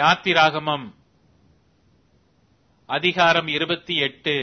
யாத்திராகமம் அதிகாரம் இருபத்தி எட்டு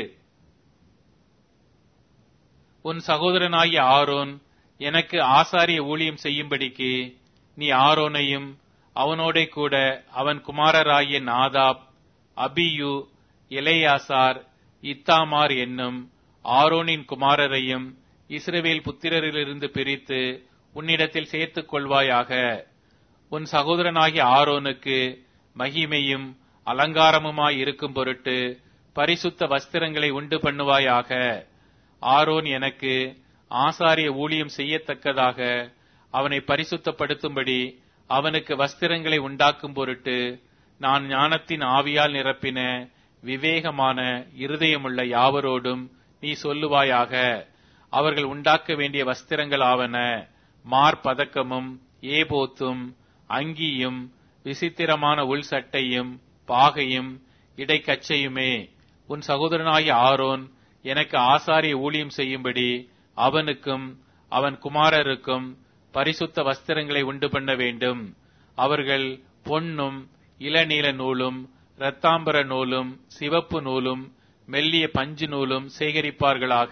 உன் சகோதரனாகிய ஆரோன் எனக்கு ஆசாரிய ஊழியம் செய்யும்படிக்கு நீ ஆரோனையும் அவனோடே கூட அவன் குமாரராகிய நாதாப் அபியு எலேயாசார் இத்தாமார் என்னும் ஆரோனின் குமாரரையும் இஸ்ரவேல் புத்திரரிலிருந்து பிரித்து உன்னிடத்தில் சேர்த்துக் கொள்வாயாக உன் சகோதரனாகிய ஆரோனுக்கு மகிமையும் அலங்காரமுமாய் இருக்கும் பொருட்டு பரிசுத்த வஸ்திரங்களை உண்டு பண்ணுவாயாக ஆரோன் எனக்கு ஆசாரிய ஊழியம் செய்யத்தக்கதாக அவனை பரிசுத்தப்படுத்தும்படி அவனுக்கு வஸ்திரங்களை உண்டாக்கும் பொருட்டு நான் ஞானத்தின் ஆவியால் நிரப்பின விவேகமான இருதயமுள்ள யாவரோடும் நீ சொல்லுவாயாக அவர்கள் உண்டாக்க வேண்டிய வஸ்திரங்கள் ஆவன மார்பதக்கமும் ஏபோத்தும் அங்கியும் விசித்திரமான உள் சட்டையும் பாகையும் இடைக்கச்சையுமே உன் சகோதரனாகிய ஆரோன் எனக்கு ஆசாரிய ஊழியம் செய்யும்படி அவனுக்கும் அவன் குமாரருக்கும் பரிசுத்த வஸ்திரங்களை உண்டு பண்ண வேண்டும் அவர்கள் பொன்னும் இளநீல நூலும் இரத்தாம்பர நூலும் சிவப்பு நூலும் மெல்லிய பஞ்சு நூலும் சேகரிப்பார்களாக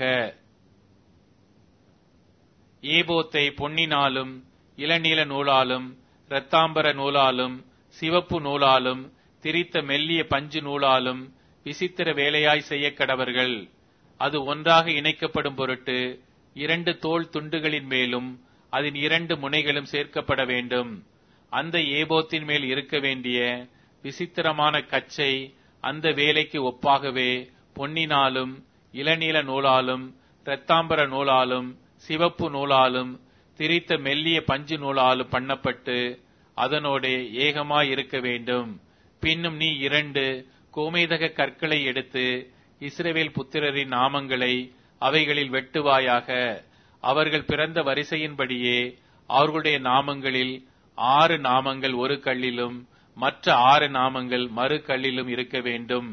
ஏபோத்தை பொன்னினாலும் இளநீல நூலாலும் இரத்தாம்பர நூலாலும் சிவப்பு நூலாலும் திரித்த மெல்லிய பஞ்சு நூலாலும் விசித்திர வேலையாய் செய்ய கடவர்கள் அது ஒன்றாக இணைக்கப்படும் பொருட்டு இரண்டு தோல் துண்டுகளின் மேலும் அதன் இரண்டு முனைகளும் சேர்க்கப்பட வேண்டும் அந்த ஏபோத்தின் மேல் இருக்க வேண்டிய விசித்திரமான கச்சை அந்த வேலைக்கு ஒப்பாகவே பொன்னினாலும் இளநீல நூலாலும் இரத்தாம்பர நூலாலும் சிவப்பு நூலாலும் திரித்த மெல்லிய பஞ்சு நூலாலும் பண்ணப்பட்டு அதனோடே ஏகமாய் இருக்க வேண்டும் பின்னும் நீ இரண்டு கோமேதக கற்களை எடுத்து இஸ்ரவேல் புத்திரரின் நாமங்களை அவைகளில் வெட்டுவாயாக அவர்கள் பிறந்த வரிசையின்படியே அவர்களுடைய நாமங்களில் ஆறு நாமங்கள் ஒரு கல்லிலும் மற்ற ஆறு நாமங்கள் மறு கல்லிலும் இருக்க வேண்டும்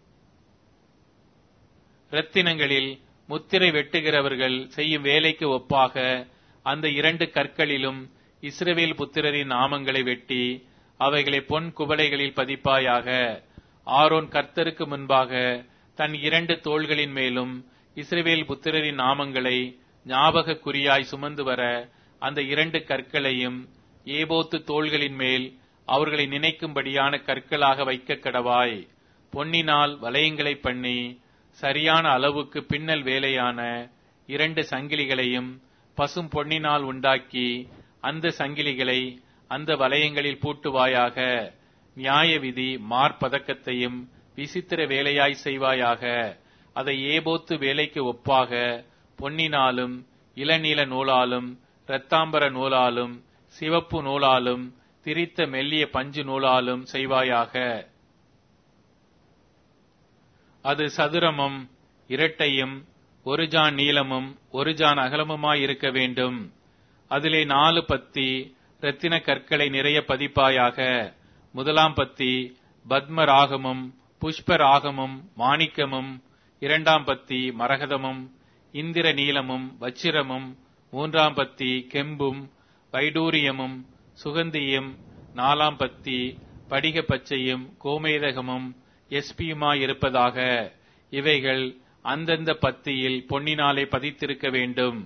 ரத்தினங்களில் முத்திரை வெட்டுகிறவர்கள் செய்யும் வேலைக்கு ஒப்பாக அந்த இரண்டு கற்களிலும் இஸ்ரவேல் புத்திரரின் நாமங்களை வெட்டி அவைகளை பொன் குவளைகளில் பதிப்பாயாக ஆரோன் கர்த்தருக்கு முன்பாக தன் இரண்டு தோள்களின் மேலும் இஸ்ரவேல் புத்திரரின் நாமங்களை ஞாபக குறியாய் சுமந்து வர அந்த இரண்டு கற்களையும் ஏபோத்து தோள்களின் மேல் அவர்களை நினைக்கும்படியான கற்களாக வைக்க கடவாய் பொன்னினால் வளையங்களை பண்ணி சரியான அளவுக்கு பின்னல் வேலையான இரண்டு சங்கிலிகளையும் பசும் பொன்னினால் உண்டாக்கி அந்த சங்கிலிகளை அந்த வளையங்களில் பூட்டுவாயாக நியாய விதி மார்பதக்கத்தையும் விசித்திர வேலையாய் செய்வாயாக அதை ஏபோத்து வேலைக்கு ஒப்பாக பொன்னினாலும் இளநீல நூலாலும் இரத்தாம்பர நூலாலும் சிவப்பு நூலாலும் திரித்த மெல்லிய பஞ்சு நூலாலும் செய்வாயாக அது சதுரமும் இரட்டையும் ஒரு ஜான் நீளமும் ஒரு ஜான் அகலமுமாய் இருக்க வேண்டும் அதிலே நாலு பத்தி இரத்தின கற்களை நிறைய பதிப்பாயாக முதலாம் பத்தி பத்ம ராகமும் புஷ்ப ராகமும் மாணிக்கமும் இரண்டாம் பத்தி மரகதமும் இந்திர நீலமும் வச்சிரமும் மூன்றாம் பத்தி கெம்பும் வைடூரியமும் சுகந்தியும் நாலாம் பத்தி படிக பச்சையும் கோமேதகமும் எஸ்பியுமாயிருப்பதாக இவைகள் அந்தந்த பத்தியில் பொன்னினாலே பதித்திருக்க வேண்டும்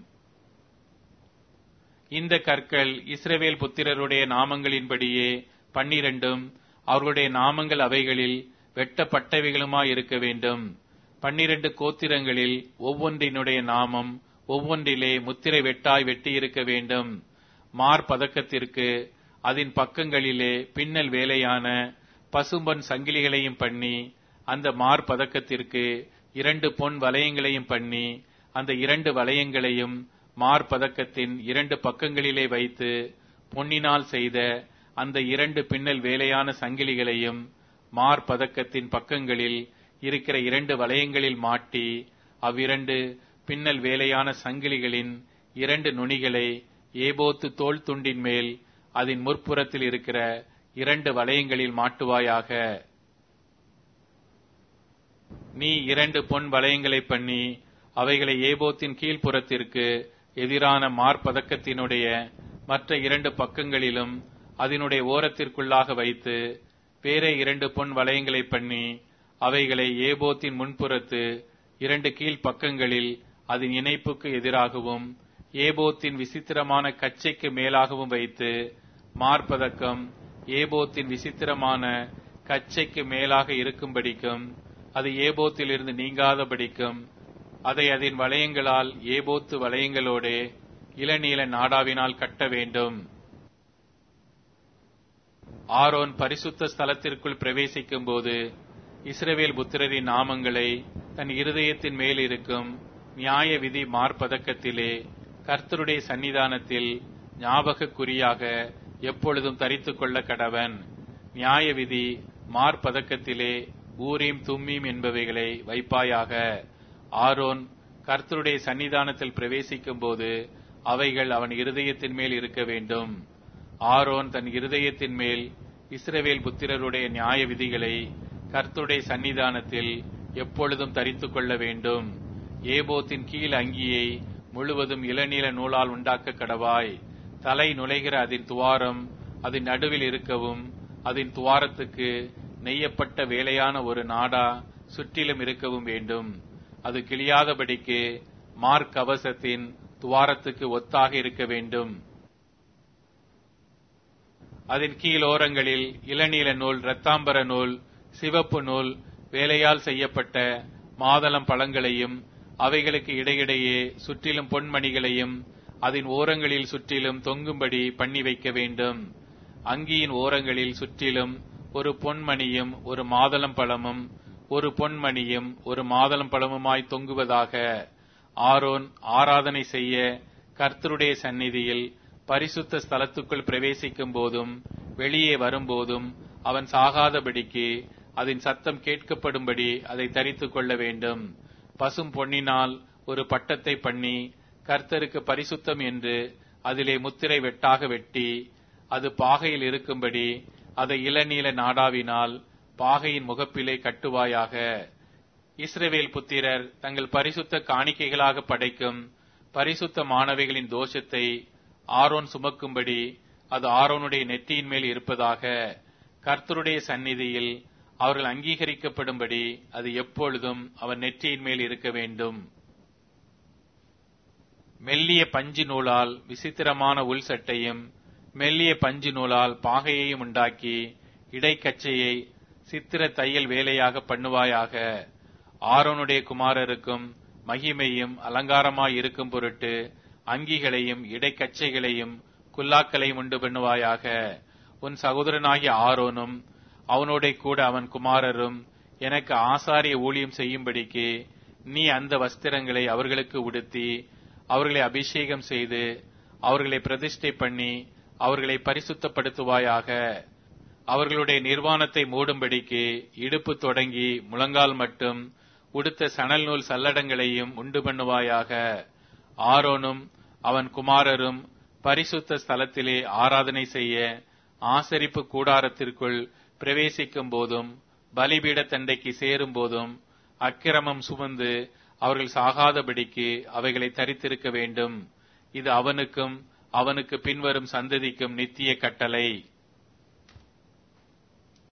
இந்த கற்கள் இஸ்ரவேல் புத்திரருடைய நாமங்களின்படியே பன்னிரண்டும் அவர்களுடைய நாமங்கள் அவைகளில் வெட்டப்பட்டவைகளுமாய் இருக்க வேண்டும் பன்னிரண்டு கோத்திரங்களில் ஒவ்வொன்றினுடைய நாமம் ஒவ்வொன்றிலே முத்திரை வெட்டாய் வெட்டியிருக்க வேண்டும் மார்பதக்கத்திற்கு அதன் பக்கங்களிலே பின்னல் வேலையான பசும்பொன் சங்கிலிகளையும் பண்ணி அந்த மார்பதக்கத்திற்கு இரண்டு பொன் வளையங்களையும் பண்ணி அந்த இரண்டு வளையங்களையும் மார்பதக்கத்தின் இரண்டு பக்கங்களிலே வைத்து பொன்னினால் செய்த அந்த இரண்டு பின்னல் வேலையான சங்கிலிகளையும் மார்பதக்கத்தின் பக்கங்களில் இருக்கிற இரண்டு வளையங்களில் மாட்டி அவ்விரண்டு பின்னல் வேலையான சங்கிலிகளின் இரண்டு நுனிகளை ஏபோத்து தோல் துண்டின் மேல் அதன் முற்புறத்தில் இருக்கிற இரண்டு வளையங்களில் மாட்டுவாயாக நீ இரண்டு பொன் வளையங்களை பண்ணி அவைகளை ஏபோத்தின் கீழ்ப்புறத்திற்கு எதிரான மார்பதக்கத்தினுடைய மற்ற இரண்டு பக்கங்களிலும் அதனுடைய ஓரத்திற்குள்ளாக வைத்து வேற இரண்டு பொன் வளையங்களை பண்ணி அவைகளை ஏபோத்தின் முன்புறத்து இரண்டு கீழ் பக்கங்களில் அதன் இணைப்புக்கு எதிராகவும் ஏபோத்தின் விசித்திரமான கச்சைக்கு மேலாகவும் வைத்து மார்பதக்கம் ஏபோத்தின் விசித்திரமான கச்சைக்கு மேலாக இருக்கும்படிக்கும் அது ஏபோத்திலிருந்து நீங்காதபடிக்கும் அதை அதன் வளையங்களால் ஏபோத்து வளையங்களோடே இளநீல நாடாவினால் கட்ட வேண்டும் ஆரோன் பரிசுத்த ஸ்தலத்திற்குள் பிரவேசிக்கும் போது இஸ்ரவேல் புத்திரரின் நாமங்களை தன் இருதயத்தின் மேல் இருக்கும் நியாய விதி மார்பதக்கத்திலே கர்த்தருடைய சன்னிதானத்தில் ஞாபக குறியாக எப்பொழுதும் தரித்துக் கொள்ள கடவன் நியாய விதி மார்பதக்கத்திலே ஊரீம் தும்மீம் என்பவைகளை வைப்பாயாக ஆரோன் கர்த்தருடைய சன்னிதானத்தில் பிரவேசிக்கும் போது அவைகள் அவன் இருதயத்தின் மேல் இருக்க வேண்டும் ஆரோன் தன் இருதயத்தின் மேல் இஸ்ரவேல் புத்திரருடைய நியாய விதிகளை கர்த்தருடைய சன்னிதானத்தில் எப்பொழுதும் தரித்துக் கொள்ள வேண்டும் ஏபோத்தின் கீழ் அங்கியை முழுவதும் இளநீல நூலால் உண்டாக்க கடவாய் தலை நுழைகிற அதன் துவாரம் அதன் நடுவில் இருக்கவும் அதன் துவாரத்துக்கு நெய்யப்பட்ட வேலையான ஒரு நாடா சுற்றிலும் இருக்கவும் வேண்டும் அது கிளியாதபடிக்கு மார்க்கவசத்தின் துவாரத்துக்கு ஒத்தாக இருக்க வேண்டும் அதன் கீழோரங்களில் இளநீல நூல் இரத்தாம்பர நூல் சிவப்பு நூல் வேலையால் செய்யப்பட்ட மாதளம் பழங்களையும் அவைகளுக்கு இடையிடையே சுற்றிலும் பொன்மணிகளையும் அதன் ஓரங்களில் சுற்றிலும் தொங்கும்படி பண்ணி வைக்க வேண்டும் அங்கியின் ஓரங்களில் சுற்றிலும் ஒரு பொன்மணியும் ஒரு மாதளம் பழமும் ஒரு பொன்மணியும் ஒரு மாதளம் பழமுமாய் தொங்குவதாக ஆரோன் ஆராதனை செய்ய கர்த்தருடைய சந்நிதியில் பரிசுத்த ஸ்தலத்துக்குள் பிரவேசிக்கும் போதும் வெளியே வரும்போதும் அவன் சாகாதபடிக்கு அதன் சத்தம் கேட்கப்படும்படி அதை தரித்துக் கொள்ள வேண்டும் பசும் பொன்னினால் ஒரு பட்டத்தை பண்ணி கர்த்தருக்கு பரிசுத்தம் என்று அதிலே முத்திரை வெட்டாக வெட்டி அது பாகையில் இருக்கும்படி அதை இளநீல நாடாவினால் பாகையின் முகப்பிலே கட்டுவாயாக இஸ்ரவேல் புத்திரர் தங்கள் பரிசுத்த காணிக்கைகளாக படைக்கும் பரிசுத்த மாணவிகளின் தோஷத்தை ஆரோன் சுமக்கும்படி அது ஆரோனுடைய நெற்றியின் மேல் இருப்பதாக கர்த்தருடைய சந்நிதியில் அவர்கள் அங்கீகரிக்கப்படும்படி அது எப்பொழுதும் அவன் நெற்றியின் மேல் இருக்க வேண்டும் மெல்லிய பஞ்சு நூலால் விசித்திரமான உள் சட்டையும் மெல்லிய பஞ்சு நூலால் பாகையையும் உண்டாக்கி இடைக்கச்சையை சித்திர தையல் வேலையாக பண்ணுவாயாக ஆரோனுடைய குமாரருக்கும் மகிமையும் அலங்காரமாய் இருக்கும் பொருட்டு அங்கிகளையும் இடைக்கச்சைகளையும் குல்லாக்களையும் உண்டு பண்ணுவாயாக உன் சகோதரனாகிய ஆரோனும் அவனோட கூட அவன் குமாரரும் எனக்கு ஆசாரிய ஊழியம் செய்யும்படிக்கு நீ அந்த வஸ்திரங்களை அவர்களுக்கு உடுத்தி அவர்களை அபிஷேகம் செய்து அவர்களை பிரதிஷ்டை பண்ணி அவர்களை பரிசுத்தப்படுத்துவாயாக அவர்களுடைய நிர்வாணத்தை மூடும்படிக்கு இடுப்பு தொடங்கி முழங்கால் மட்டும் உடுத்த சணல் நூல் சல்லடங்களையும் உண்டு பண்ணுவாயாக ஆரோனும் அவன் குமாரரும் பரிசுத்த ஸ்தலத்திலே ஆராதனை செய்ய ஆசரிப்பு கூடாரத்திற்குள் பிரவேசிக்கும் போதும் பலிபீட தண்டைக்கு சேரும் போதும் அக்கிரமம் சுமந்து அவர்கள் சாகாதபடிக்கு அவைகளை தரித்திருக்க வேண்டும் இது அவனுக்கும் அவனுக்கு பின்வரும் சந்ததிக்கும் நித்திய கட்டளை